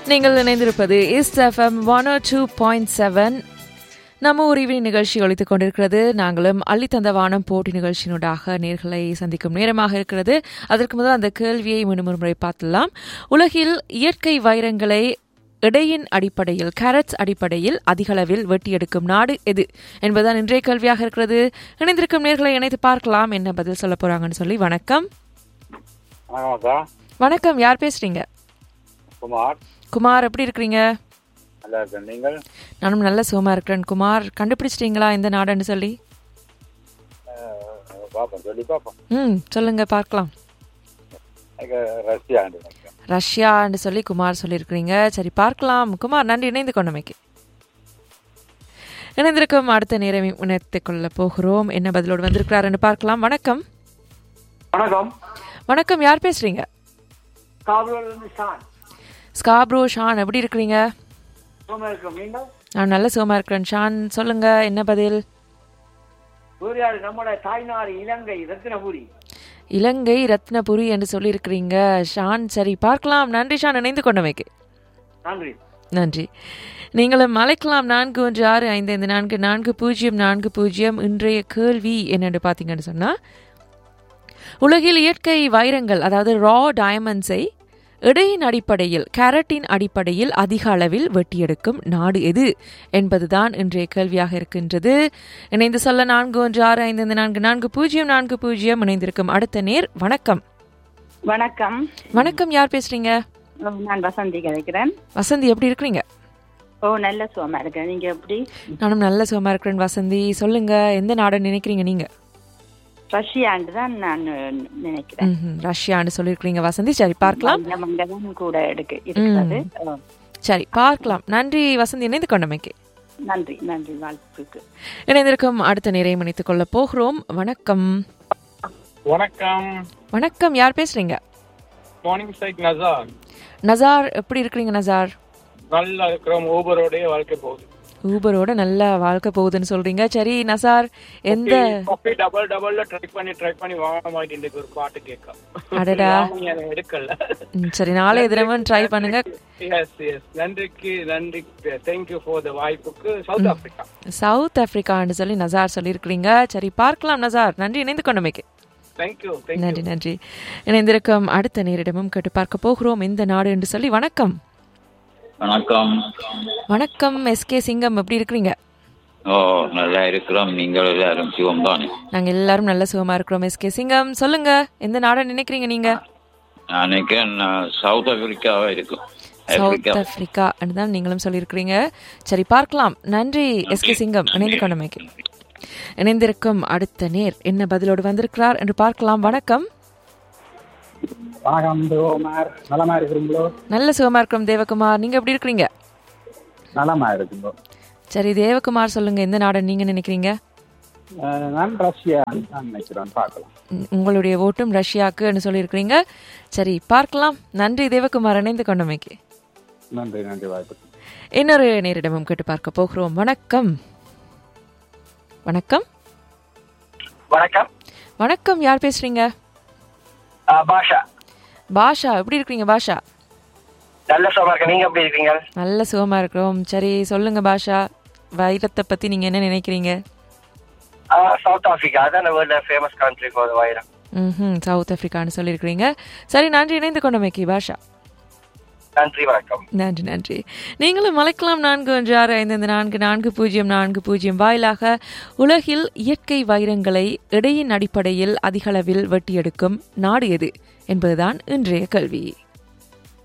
நீங்கள் இணைந்திருப்பது east FM one oh two point seven நம்ம உரிமை நிகழ்ச்சி ஒழித்துக் கொண்டிருக்கிறது நாங்களும் அள்ளித்தந்த வானம் போட்டி நிகழ்ச்சியினூடாக நேர்களை சந்திக்கும் நேரமாக இருக்கிறது அதற்கு முதல் அந்த கேள்வியை மீண்டும் ஒரு முறை பார்த்துலாம் உலகில் இயற்கை வைரங்களை இடையின் அடிப்படையில் கேரட்ஸ் அடிப்படையில் அதிகளவில் வெட்டியெடுக்கும் நாடு எது என்பதுதான் இன்றைய கேள்வியாக இருக்கிறது இணைந்திருக்கும் நேர்களை இணைத்து பார்க்கலாம் என்ன பதில் சொல்ல போறாங்கன்னு சொல்லி வணக்கம் வணக்கம் அக்கா வணக்கம் யார் பேசுறீங்க குமார் குமார் எப்படி இருக்கிறீங்க நல்லா இருக்கேன் நீங்கள் நானும் நல்ல சுகமா இருக்கிறேன் குமார் கண்டுபிடிச்சிட்டீங்களா இந்த நாடுன்னு சொல்லி அஹ், பார்ப்போம் சொல்லி பார்ப்போம் ம் சொல்லுங்க பார்க்கலாம் எனக்கு ரஷ்யா நினைக்கிறேன் ரஷ்யான்னு சொல்லி குமார் சொல்லியிருக்கிறீங்க சரி பார்க்கலாம் குமார் நன்றி இணைந்து கொண்டமைக்கு இணைந்திருக்கும் அடுத்த நேரம் இணைத்துக் கொள்ள போகிறோம் என்ன பதிலோடு வந்திருக்கிறாருன்னு பார்க்கலாம் வணக்கம் வணக்கம் வணக்கம் யார் பேசுறீங்க காவலர்லேருந்து ஷான் ஸ்காப்ரோ ஷான் எப்படி இருக்கிறீங்க சும்மா இருக்கோம் நீங்கள் நான் நல்ல சுகமா இருக்கிறேன் ஷான் சொல்லுங்க என்ன பதில் சூர்யாடு நம்மளோட தாய்நாடு இலங்கை ரத்தினபுரி இலங்கை ரத்னபுரி என்று சொல்லியிருக்கிறீங்க ஷான் சரி பார்க்கலாம் நன்றி ஷான் இணைந்து கொண்டமைக்கு நன்றி நன்றி நீங்களும் அழைக்கலாம் நான்கு ஒன்று ஆறு ஐந்து ஐந்து நான்கு நான்கு பூஜ்ஜியம் நான்கு பூஜ்ஜியம் இன்றைய கேள்வி என்னென்னு பார்த்தீங்கன்னு சொன்னால் உலகில் இயற்கை வைரங்கள் அதாவது ரா டயமண்ட்ஸை இடையின் அடிப்படையில் கேரட்டின் அடிப்படையில் அதிக அளவில் வெட்டியெடுக்கும் நாடு எது என்பதுதான் இன்றைய கேள்வியாக இருக்கின்றது இணைந்து சொல்ல நான்கு ஒன்று ஆறு ஐந்து ஐந்து நான்கு நான்கு பூஜ்ஜியம் நான்கு பூஜ்ஜியம் இணைந்திருக்கும் அடுத்த நேர் வணக்கம் வணக்கம் வணக்கம் யார் பேசுறீங்க நான் வசந்தி கிடைக்கிறேன் வசந்தி எப்படி இருக்கிறீங்க ஓ நல்ல சுகமா இருக்கேன் நீங்க எப்படி நானும் நல்ல சுகமா இருக்கிறேன் வசந்தி சொல்லுங்க எந்த நாடு நினைக்கிறீங்க நீங்க ரஷ்யாண்டு தான் நான் நினைக்கிறேன் ம்ஹும். ரஷ்யான்னு சொல்லியிருக்கிறீங்க வசந்தி சரி பார்க்கலாம் இந்த மண்டலம் கூட எடுக்கு இருக்கிறது ஓ, சரி பார்க்கலாம் நன்றி வசந்தி இணைந்து கொண்டமைக்கு நன்றி நன்றி வாழ்த்துக்கு இணைந்திருக்கும் அடுத்த நேரை இணைத்துக் கொள்ள போகிறோம் வணக்கம் வணக்கம் வணக்கம் யார் பேசுறீங்க மார்னிங் சைட் நசார் நசார் எப்படி இருக்கிறீங்க நசார் நல்லா இருக்கிறோம் ஊபரோடைய வாழ்க்கை போகுது ஊபரோட நல்ல வாழ்க்கை போகுதுன்னு சொல்றீங்க சரி நசார் எந்த காஃபி டபுள் டபுள்ல ட்ரை பண்ணி ட்ரை பண்ணி வாங்க மாட்டேன் ஒரு பாட்டு கேட்க அடடா. அதை எடுக்கல ம், சரி நாளைய தினமும் ட்ரை பண்ணுங்க எஸ் எஸ் நன்றிக்கு நன்றி தேங்க்யூ ஃபார் த வாய்ப்புக்கு சவுத் ஆப்பிரிக்கா சவுத் ஆப்பிரிக்கான்னு சொல்லி நசார் சொல்லியிருக்கிறீங்க சரி பார்க்கலாம் நசார் நன்றி இணைந்து கொண்டமைக்கு தேங்க்யூ தேங்க்யூ நன்றி நன்றி இணைந்திருக்கும் அடுத்த நேரிடமும் கேட்டு பார்க்க போகிறோம் இந்த நாடு என்று சொல்லி வணக்கம் வணக்கம் வணக்கம் எஸ்கே சிங்கம் எப்படி இருக்கிறீங்க ஓ நல்லா இருக்கிறோம் நீங்கள் எல்லாரும் சிவம் தானே நாங்க எல்லாரும் நல்ல சுகமா இருக்கிறோம் எஸ்கே சிங்கம் சொல்லுங்க எந்த நாடை நினைக்கிறீங்க நீங்க நான் நினைக்கிறேன் நான் சவுத் ஆப்பிரிக்காவா இருக்கும் சவுத் ஆப்பிரிக்கா ஆப்பிரிக்கா தான் நீங்களும் சொல்லியிருக்கிறீங்க சரி பார்க்கலாம் நன்றி எஸ்கே சிங்கம் இணைந்து கொண்டமைக்கு இணைந்திருக்கும் அடுத்த நேர் என்ன பதிலோடு வந்திருக்கிறார் என்று பார்க்கலாம் வணக்கம் வணக்கம் தேவகுமார் நலமா இருக்கிறீங்களோ நல்ல சுகமா இருக்கிறோம் தேவகுமார் நீங்க எப்படி இருக்கிறீங்க நலமா இருக்குங்களோ சரி தேவகுமார் சொல்லுங்க எந்த நாடை நீங்க நினைக்கிறீங்க அஹ், நான் ரஷ்யா நான் நினைக்கிறேன் பார்க்கலாம் உம், உங்களுடைய ஓட்டும் ரஷ்யாவுக்குன்னு சொல்லியிருக்கிறீங்க சரி பார்க்கலாம் நன்றி தேவகுமார் இணைந்து கொண்டமைக்கு நன்றி நன்றி வாய்ப்பு இன்னொரு நேரிடமும் கேட்டு பார்க்க போகிறோம் வணக்கம் வணக்கம் வணக்கம் வணக்கம் யார் பேசுறீங்க ஆ, பாஷா பாஷா எப்படி இருக்கீங்க பாஷா நல்ல சுகமா இருக்கேன் நீங்க எப்படி இருக்கீங்க நல்ல சுகமா இருக்கிறோம் சரி சொல்லுங்க பாஷா வைரத்தை பத்தி நீங்க என்ன நினைக்கிறீங்க ஆ, சவுத் ஆப்பிரிக்கா அதான் வேர்ல்ட்ல ஃபேமஸ் கண்ட்ரி போது வைரம் ம் சவுத் ஆப்பிரிக்கான்னு சொல்லியிருக்கிறீங்க சரி நன்றி இணைந்து கொண்டமைக்கு பாஷா நன்றி வணக்கம் நன்றி நன்றி நீங்களும் மலைக்கலாம் நான்கு ஒன்று ஆறு ஐந்து ஐந்து நான்கு நான்கு பூஜ்ஜியம் நான்கு பூஜ்ஜியம் வாயிலாக உலகில் இயற்கை வைரங்களை இடையின் அடிப்படையில் அதிகளவில் வெட்டியெடுக்கும் நாடு எது என்பதுதான் இன்றைய கேள்வி